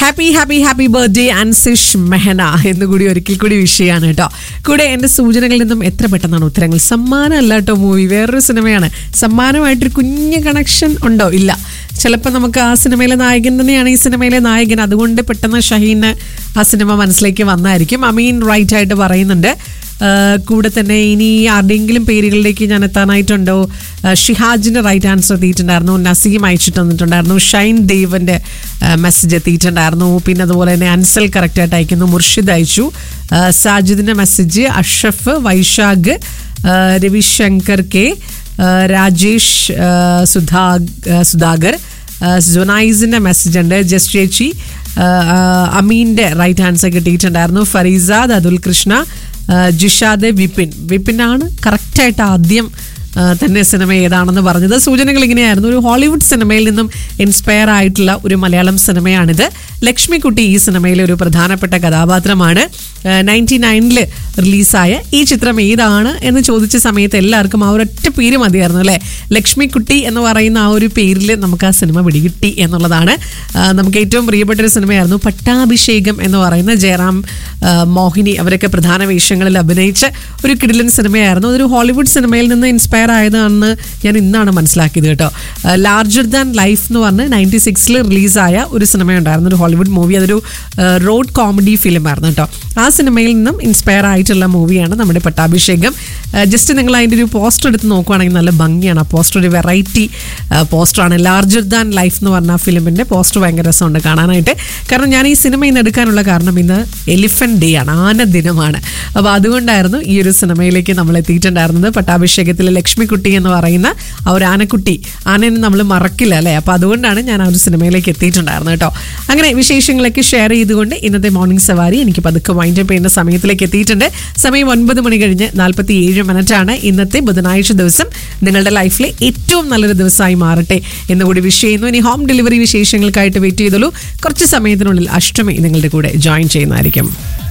happy happy happy birthday Ansish Mehana എന്ന് കൂടി ഒരിക്കൽ കൂടി വിഷയമാണ് കേട്ടോ കൂടെ എൻ്റെ സൂചനകളിൽ നിന്നും എത്ര പെട്ടെന്നാണ് ഉത്തരങ്ങൾ സമ്മാനം അല്ല കേട്ടോ മൂവി വേറൊരു സിനിമയാണ് സമ്മാനമായിട്ടൊരു കുഞ്ഞു കണക്ഷൻ ഉണ്ടോ ഇല്ല ചിലപ്പോൾ നമുക്ക് ആ സിനിമയിലെ നായകൻ തന്നെയാണ് ഈ സിനിമയിലെ നായകൻ അതുകൊണ്ട് പെട്ടെന്ന് ഷഹീന് ആ സിനിമ മനസ്സിലേക്ക് വന്നായിരിക്കും അമീൻ റൈറ്റ് ആയിട്ട് പറയുന്നുണ്ട് ആഹ് കൂടെ തന്നെ ഇനി ആരുടെയെങ്കിലും പേരുകളിലേക്ക് ഞാൻ എത്താനായിട്ടുണ്ടോ ആഹ് ഷിഹാജിന്റെ റൈറ്റ് ആൻസർ എത്തിയിട്ടുണ്ടായിരുന്നു നസീം അയച്ചിട്ട് വന്നിട്ടുണ്ടായിരുന്നു ഷൈൻ ദേവന്റെ മെസ്സേജ് എത്തിയിട്ടുണ്ടായിരുന്നു പിന്നെ അതുപോലെ തന്നെ അൻസൽ കറക്റ്റായിട്ട് അയക്കുന്നു മുർഷിദ് അയച്ചു ആഹ് സാജിദിന്റെ മെസ്സേജ് അഷ്റഫ് വൈശാഖ് ആഹ് രവിശങ്കർ കെ ആഹ് രാജേഷ് ആഹ് സുധാ ആഹ് സുധാകർ ജൊനൈസിന്റെ മെസ്സേജ് ഉണ്ട് ജസ്റ്റ് ചേച്ചി ആഹ് ആഹ് അമീന്റെ റൈറ്റ് ആൻസർ കിട്ടിയിട്ടുണ്ടായിരുന്നു ഫരീസാദ് അതുൽ കൃഷ്ണ ആഹ് ജിഷാദ് വിപിൻ വിപിനാണ് കറക്റ്റായിട്ട് ആദ്യം ആഹ് തന്നെ സിനിമ ഏതാണെന്ന് പറഞ്ഞത് സൂചനകൾ ഇങ്ങനെയായിരുന്നു ഒരു ഹോളിവുഡ് സിനിമയിൽ നിന്നും ഇൻസ്പയർ ആയിട്ടുള്ള ഒരു മലയാളം സിനിമയാണിത് ലക്ഷ്മിക്കുട്ടി ഈ സിനിമയിലെ ഒരു പ്രധാനപ്പെട്ട കഥാപാത്രമാണ് നയൻറ്റി നയനില് റിലീസായ ഈ ചിത്രം ഏതാണ് എന്ന് ചോദിച്ച സമയത്ത് എല്ലാവർക്കും ആ ഒരൊറ്റ പേര് മതിയായിരുന്നു അല്ലേ ലക്ഷ്മിക്കുട്ടി എന്ന് പറയുന്ന ആ ഒരു പേരിൽ നമുക്ക് ആ സിനിമ പിടികിട്ടി എന്നുള്ളതാണ് ആ, നമുക്ക് ഏറ്റവും പ്രിയപ്പെട്ട ഒരു സിനിമയായിരുന്നു പട്ടാഭിഷേകം എന്ന് പറയുന്ന ജയറാം ആ, മോഹിനി അവരൊക്കെ പ്രധാന വേഷങ്ങളിൽ അഭിനയിച്ച ഒരു കിടിലൻ സിനിമയായിരുന്നു അതൊരു ഹോളിവുഡ് സിനിമയിൽ നിന്ന് ഇൻസ്പയർ ആയതാണെന്ന് ഞാൻ ഇന്നാണ് മനസ്സിലാക്കിയത് കേട്ടോ ലാർജർ ദാൻ ലൈഫ് എന്ന് പറഞ്ഞ് നയൻറ്റി സിക്സിൽ റിലീസായ ഒരു സിനിമയുണ്ടായിരുന്നു ഒരു ഹോളിവുഡ് മൂവി അതൊരു റോഡ് കോമഡി ഫിലിം ആയിരുന്നു കേട്ടോ ആ സിനിമയിൽ നിന്നും ഇൻസ്പയർ ആയിട്ടുള്ള മൂവിയാണ് നമ്മുടെ പട്ടാഭിഷേകം ജസ്റ്റ് നിങ്ങൾ അതിൻ്റെ ഒരു പോസ്റ്റർ എടുത്ത് നോക്കുവാണെങ്കിൽ നല്ല ഭംഗിയാണ് ആ പോസ്റ്റർ ഒരു വെറൈറ്റി പോസ്റ്ററാണ് ലാർജർ ദാൻ ലൈഫ് എന്ന് പറഞ്ഞ ആ ഫിലിമിൻ്റെ പോസ്റ്റർ ഭയങ്കര രസമുണ്ട് കാണാനായിട്ട് കാരണം ഞാൻ ഈ സിനിമ ഇന്ന് എടുക്കാനുള്ള കാരണം ഇന്ന് എലിഫന്റ് ഡേ ആണ് ആന ദിനമാണ് അപ്പോൾ അതുകൊണ്ടായിരുന്നു ഈ ഒരു സിനിമയിലേക്ക് നമ്മൾ എത്തിയിട്ടുണ്ടായിരുന്നത് പട്ടാഭിഷേകത്തിലെ ലക്ഷ്മിക്കുട്ടി എന്ന് പറയുന്ന ആ ഒരു ആനക്കുട്ടി ആനനെ നമ്മൾ മറക്കില്ല അല്ലേ അപ്പോൾ അതുകൊണ്ടാണ് ഞാൻ ആ ഒരു സിനിമയിലേക്ക് എത്തിയിട്ടുണ്ടായിരുന്നത് കേട്ടോ അങ്ങനെ വിശേഷങ്ങളൊക്കെ ഷെയർ ചെയ്തുകൊണ്ട് ഇന്നത്തെ മോർണിംഗ് സവാരി എനിക്ക് പതുക്കെ വൈൻഡപ്പ് ചെയ്യുന്ന സമയത്തിലേക്ക് എത്തിയിട്ടുണ്ട് സമയം ഒൻപത് മണി കഴിഞ്ഞ് നാൽപ്പത്തി ഏഴ് മിനിറ്റാണ് ഇന്നത്തെ ബുധനാഴ്ച ദിവസം നിങ്ങളുടെ ലൈഫിലെ ഏറ്റവും നല്ലൊരു ദിവസമായി മാറട്ടെ എന്നുകൂടി വിഷ് ചെയ്യുന്നു ഇനി ഹോം ഡെലിവറി വിശേഷങ്ങൾക്കായിട്ട് വെയിറ്റ് ചെയ്തോളൂ കുറച്ച് സമയത്തിനുള്ളിൽ അഷ്ടമി നിങ്ങളുടെ കൂടെ ജോയിൻ ചെയ്യുന്നതായിരിക്കും